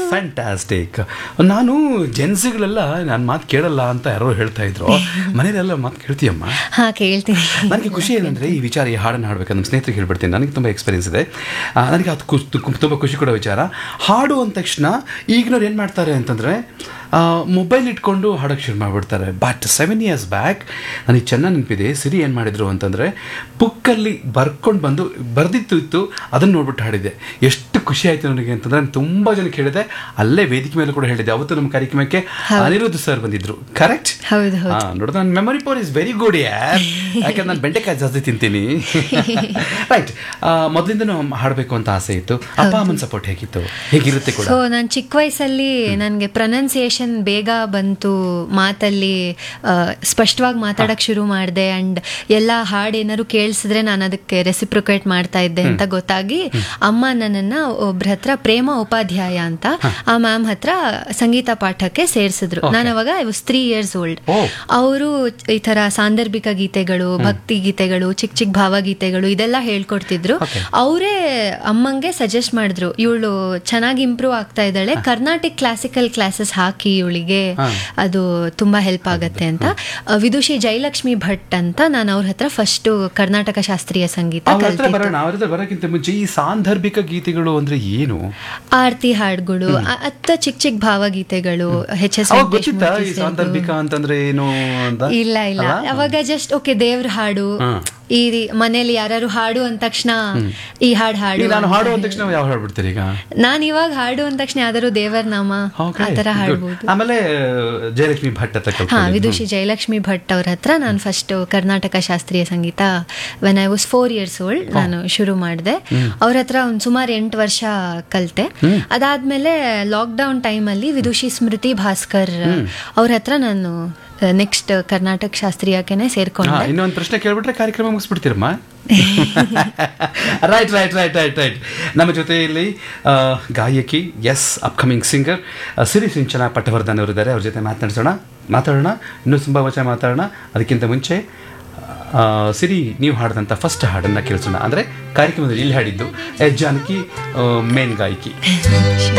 Fantastic ನಾನು ಜೆನ್ಸಿಗಳೆಲ್ಲ ನನ್ನ ಮಾತು ಕೇಳಲ್ಲ ಅಂತ ಯಾರೋ ಹೇಳ್ತಾ ಇದ್ರು ಮನೇಲೆಲ್ಲ ಮಾತು ಕೇಳ್ತೀಯಮ್ಮ ಹಾ ಕೇಳ್ತೀನಿ ನನಗೆ ಖುಷಿ ಏನಂದರೆ ಈ ವಿಚಾರ ಈ ಹಾಡನ್ನು ಹಾಡ್ಬೇಕು ನಮ್ಮ ಸ್ನೇಹಿತರಿಗೆ ಹೇಳ್ಬಿಡ್ತೀನಿ ನನಗೆ ತುಂಬ ಎಕ್ಸ್ಪೀರಿಯನ್ಸ್ ಇದೆ ಆ, ನನಗೆ ಅದು ಖುಷ್ ತುಂಬ ಖುಷಿ ಕೊಡೋ ವಿಚಾರ ಹಾಡು ಅಂದ ತಕ್ಷಣ ಈಗಿನವ್ರು ಏನು ಮಾಡ್ತಾರೆ ಅಂತಂದರೆ ಮೊಬೈಲ್ ಇಟ್ಕೊಂಡು ಹಾಡೋಕ್ಕೆ ಶುರು ಮಾಡಿಬಿಡ್ತಾರೆ ಬಟ್ ಸೆವೆನ್ ಇಯರ್ಸ್ ಬ್ಯಾಕ್ ನನಗೆ ಚೆನ್ನಾಗಿ ನೆನಪಿದೆ ಸಿರಿ ಏನು ಮಾಡಿದ್ರು ಅಂತಂದರೆ ಬುಕ್ಕಲ್ಲಿ ಬರ್ಕೊಂಡು ಬಂದು ಬರೆದಿತ್ತು ಇತ್ತು ಅದನ್ನು ನೋಡ್ಬಿಟ್ಟು ಹಾಡಿದೆ ಎಷ್ಟು ಖುಷಿ ಆಯಿತು ನನಗೆ ಅಂತಂದರೆ ನಾನು ತುಂಬ ಜನಕ್ಕೆ ಹೇಳಿದೆ ಅಲ್ಲೇ ವೇದಿಕೆ ಮೇಲೆ ಕೂಡ ಹೇಳಿದೆ ಅವತ್ತು ನಮ್ಮ ಕಾರ್ಯಕ್ರಮಕ್ಕೆ ಅನಿರುದ್ಧ ಸರ್ ಬಂದಿದ್ರು ಕರೆಕ್ಟ್ ಹೌದು ಹೌದು ನೋಡ ನನ್ನ memory power is very good ಯಾರ್ ಯಾಕಂದ್ರೆ ನಾನು ಬೆಂಡೆಕಾಯಿ ಜಾಸ್ತಿ ತಿಂತೀನಿ ರೈಟ್ ಮೊದಲಿಂದನೂ ಹಾಡಬೇಕು ಅಂತ ಆಸೆ ಇತ್ತು ಅಪ್ಪ ಅಮ್ಮನ ಸಪೋರ್ಟ್ ಹೇಗಿತ್ತು ಹೇಗಿರುತ್ತೆ ಕೂಡ ಸೊ ನಾನು ಚಿಕ್ಕ ವಯಸ್ಸಲ್ಲಿ ನನಗೆ ಪ್ರೊನೌನ್ಸಿಯೇಷನ್ ಬೇಗ ಬಂತು ಮಾತಲ್ಲಿ ಆ, ಸ್ಪಷ್ಟವಾಗಿ ಮಾತಾಡಕ್ ಶುರು ಮಾಡಿದೆ ಅಂಡ್ ಎಲ್ಲ ಹಾಡು ಏನಾದ್ರು ಕೇಳಿಸಿದ್ರೆ ನಾನು ಅದಕ್ಕೆ ರೆಸಿಪ್ರಿಕೇಟ್ ಮಾಡ್ತಾ ಇದ್ದೆ ಅಂತ ಗೊತ್ತಾಗಿ ಅಮ್ಮ ನನ್ನನ್ನ ಒಬ್ರ ಹತ್ರ ಪ್ರೇಮ ಉಪಾಧ್ಯಾಯ ಅಂತ ಆ ಮ್ಯಾಮ್ ಹತ್ರ ಸಂಗೀತ ಪಾಠಕ್ಕೆ ಸೇರಿಸಿದ್ರು ನಾನು ಅವಾಗ I was three years old ಓ. ಅವರು ಈ ತರ ಸಾಂದರ್ಭಿಕ ಗೀತೆಗಳು ಭಕ್ತಿ ಗೀತೆಗಳು ಚಿಕ್ಕ ಚಿಕ್ಕ ಭಾವಗೀತೆಗಳು ಇದೆಲ್ಲ ಹೇಳ್ಕೊಡ್ತಿದ್ರು Okay. ಅವರೇ ಅಮ್ಮಂಗೆ ಸಜೆಸ್ಟ್ ಮಾಡಿದ್ರು ಇವಳು ಚೆನ್ನಾಗಿ ಇಂಪ್ರೂವ್ ಆಗ್ತಾ ಇದ್ದಾಳೆ ಕರ್ನಾಟಿಕ್ ಕ್ಲಾಸಿಕಲ್ ಕ್ಲಾಸಸ್ ಹಾಕಿ ಇವಳಿಗೆ ಅದು ತುಂಬಾ ಹೆಲ್ಪ್ ಆಗತ್ತೆ ಅಂತ ಅಹ್, ವಿದುಷಿ ಜಯಲಕ್ಷ್ಮಿ ಭಟ್ ಅಂತ ನಾನು ಅವ್ರ ಹತ್ರ ಫಸ್ಟ್ ಕರ್ನಾಟಕ ಶಾಸ್ತ್ರೀಯ ಸಂಗೀತ ಅವ್ರ ಹತ್ರ ಕಲ್ತಿದ್ದು ಬರೋಣ ಅವ್ರ ಹತ್ರ ಬರೋಕ್ಕಿಂತ ಮುಂಚೆ ಈ ಸಾಂದರ್ಭಿಕ ಗೀತೆಗಳು ಅಂದ್ರೆ ಏನು ಆರ್ತಿ ಹಾಡುಗಳು ಅ- ಅತ್ತ ಚಿಕ್ಕ ಚಿಕ್ಕ ಭಾವಗೀತೆಗಳು ಎಚ್ ಎಸ್ ಅವಾಗ ಗೊತ್ತಿತ್ತಾ ಈ ಸಾಂದರ್ಭಿಕ ಅಂತಂದ್ರೆ ಏನು ಅಂತ ಇಲ್ಲ ಇಲ್ಲ ಅವಾಗ ಜಸ್ಟ್ ಓಕೆ ದೇವ್ರ ಹಾಡು ಈ ರೀ- ಮನೇಲಿ ಯಾರು ಹಾಡು ಅಂದ ತಕ್ಷಣ ಈ ಹಾಡು ಹಾಡು ಈಗ ನಾನು ಹಾಡು ಅಂದ ತಕ್ಷಣ ಯಾವ ಹಾಡ್ಬಿಡ್ತೀರಿ ಈಗ ನಾನ್ ಇವಾಗ ಹಾಡು ಅಂದ ತಕ್ಷಣ ಯಾವ್ದಾದ್ರು ದೇವರ ನಾಮ Okay, ಆ ತರ good. ಹಾಡ್ಬೋದು ಆಮೇಲೆ ಜಯಲಕ್ಷ್ಮಿ ಭಟ್ ಹತ್ರ ಹಾ ಕಲ್ತ್ಕೊಂಡಿದ್ದು. ವಿದುಷಿ ಜಯಲಕ್ಷ್ಮಿ ಭಟ್ ಅವ್ರ ಹತ್ರ ನಾನು ಫಸ್ಟ್ ಕರ್ನಾಟಕ ಶಾಸ್ತ್ರೀಯ ಸಂಗೀತ when I was four years old ನಾನು ಶುರು ಮಾಡಿದೆ ಅವ್ರ ಹತ್ರ ಒಂದು ಸುಮಾರು ಎಂಟು ವರ್ಷ ಕಲ್ತೆ ಅದಾದ್ಮೇಲೆ ಲಾಕ್ಡೌನ್ ಟೈಮಲ್ಲಿ ವಿದುಷಿ ಸ್ಮೃತಿ ಭಾಸ್ಕರ್ ಅವ್ರ ಹತ್ರ ನಾನು ನೆಕ್ಸ್ಟ್ ಕರ್ನಾಟಕ ಶಾಸ್ತ್ರೀಯಕೆನೆ ಹಾ, ಸೇರ್ಕೊಂಡೆ ಇನ್ನೊಂದು ಪ್ರಶ್ನೆ ಕೇಳ್ಬಿಟ್ರೆ ಕಾರ್ಯಕ್ರಮ ಮುಗಿಸ್ಬಿಡ್ತೀರಮ್ಮ right right right right right ನಮ್ಮ ಜೊತೆಯಲ್ಲಿ ಆ, ಗಾಯಕಿ as upcoming singer Siri Sinchana Pattavardhan ಅವರು ಇದ್ದಾರೆ ಅವ್ರ ಜೊತೆ ಮಾತನಾಡಿಸೋಣ ಮಾತಾಡೋಣ ಇನ್ನೂ ತುಂಬ ವಚನ ಮಾತಾಡೋಣ ಅದಕ್ಕಿಂತ ಮುಂಚೆ ಆ, ಸಿರಿ ನೀವು ಹಾಡಿದಂಥ ಫಸ್ಟ್ ಹಾಡನ್ನು ಕೇಳಿಸೋಣ ಅಂದರೆ ಕಾರ್ಯಕ್ರಮದಲ್ಲಿ ಇಲ್ಲಿ ಹಾಡಿದ್ದು ಎಸ್ ಜಾನಕಿ ಮೇನ್ ಗಾಯಕಿ